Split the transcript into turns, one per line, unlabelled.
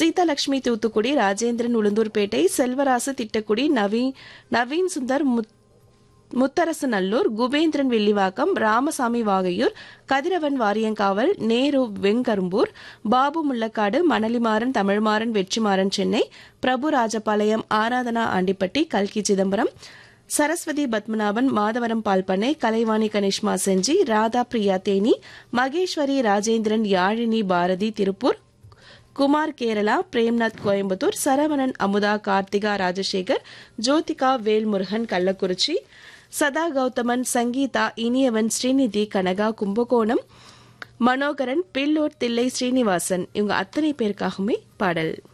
சீதாலட்சுமி தூத்துக்குடி ராஜேந்திரன் உளுந்தூர்பேட்டை செல்வராசு திட்டக்குடி நவீன் நவீன் சுந்தர் முத் முத்தரசு நல்லூர் குபேந்திரன் வில்லிவாக்கம் ராமசாமி வாகையூர் கதிரவன் வாரியங்காவல் நேரு வெங்கரும்பூர் பாபு முள்ளக்காடு மணலிமாறன் தமிழ்மாறன் வெற்றிமாறன் சென்னை பிரபு ராஜபாளையம் ஆராதனா ஆண்டிப்பட்டி கல்கி சிதம்பரம் சரஸ்வதி பத்மநாபன் மாதவரம் பால்பண்ணை கலைவாணி கனிஷ்மா செஞ்சி ராதா பிரியா தேனி மகேஸ்வரி ராஜேந்திரன் யாழினி பாரதி திருப்பூர் குமார் கேரளா பிரேம்நாத் கோயம்புத்தூர் சரவணன் அமுதா கார்த்திகா ராஜசேகர் ஜோதிகா வேல்முருகன் கள்ளக்குறிச்சி சதா கௌதமன் சங்கீதா இனியவன் ஸ்ரீநிதி கனகா கும்பகோணம் மனோகரன் பில்லூர் தில்லை ஸ்ரீனிவாசன் இவங்க அத்தனை பேருக்காகவுமே பாடல்